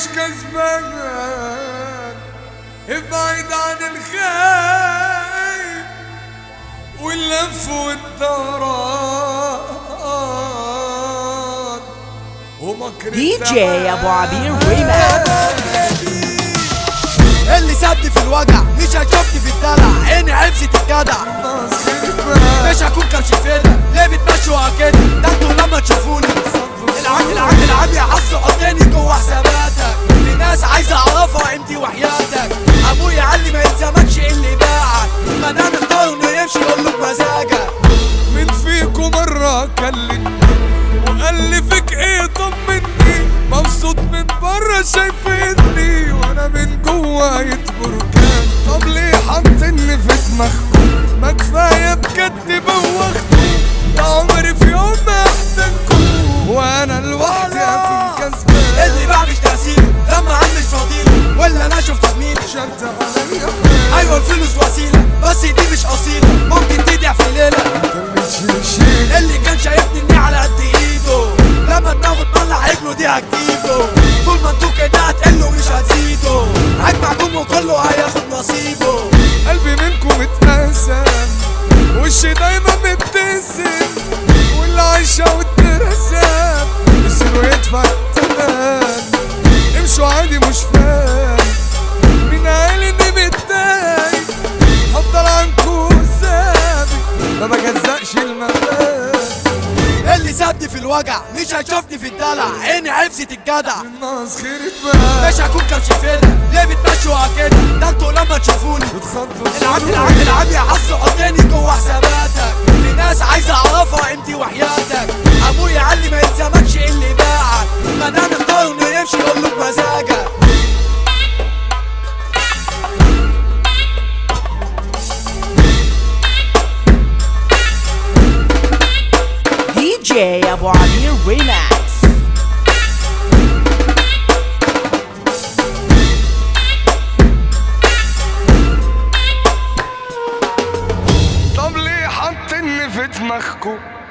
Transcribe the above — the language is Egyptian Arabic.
مش كسبان ابعد عن الخايب واللف والدوران ومكر دي جي ابو عبير ريماكس اللي سابني في الوجع مش هتشوفني في الدلع عيني عبسة الجدع مش هكون كرشفيلة ليه بتمشوا كده ده انتوا لما تشوفوني العم العم العم يا حظ حطني جوه حساباتك في ناس عايزة اعرفها قيمتي وحياتك ابويا قال لي ما يلزمكش اللي باعك ما دام اختار انه يمشي يقول له بمزاجك مين فيكم مرة كلمني وقال لي فيك ايه طمني مبسوط من بره شايفيني وانا من جوا يتبركان طب ليه حاطني في دماغكم ما كفاية بجد بوختكم ده عمري في يوم ما احتاجكم وانا لوحدي اكون كسبان اللي باع مش تأثير لما عم مش فاضيله ولا انا شفت زميلي شد عليا ايوه الفلوس وسيلة بس دي مش اصيلة ممكن تضيع في ليلة اللي تشيل شيل اللي كان شايفني اني على قد ايده لما دماغه تطلع رجله دي هتجيبه طول ما انتوا كده هتقلوا مش هتزيدوا هجمعكم وكله هياخد نصيبه قلبي منكم اتقسم وشي دايما مبتسم واللي عايشة واترسم يصيروا يدفع التمن امشوا عادي مش فاهم مين قال اني متضايق هفضل عنكو سابق ما بجزقش المبادئ اللي سابني في الوجع مش هيشوفني في الدلع عيني عبسة الجدع الناس خيرت بقى مش هكون كرشفيلة ليه بتمشوا كده ده انتوا لما تشوفوني بتخطوا العم العم العم يا حظ حطني جوه حساباتك في ناس عايزة اعرفها قيمتي وحياتك ابويا قال لي ما يلزمكش اللي باعك ما دام اختار انه يمشي يقول له بمزاجك دي جي ابو عبير ريماكس طب ليه حاطني في دماغكم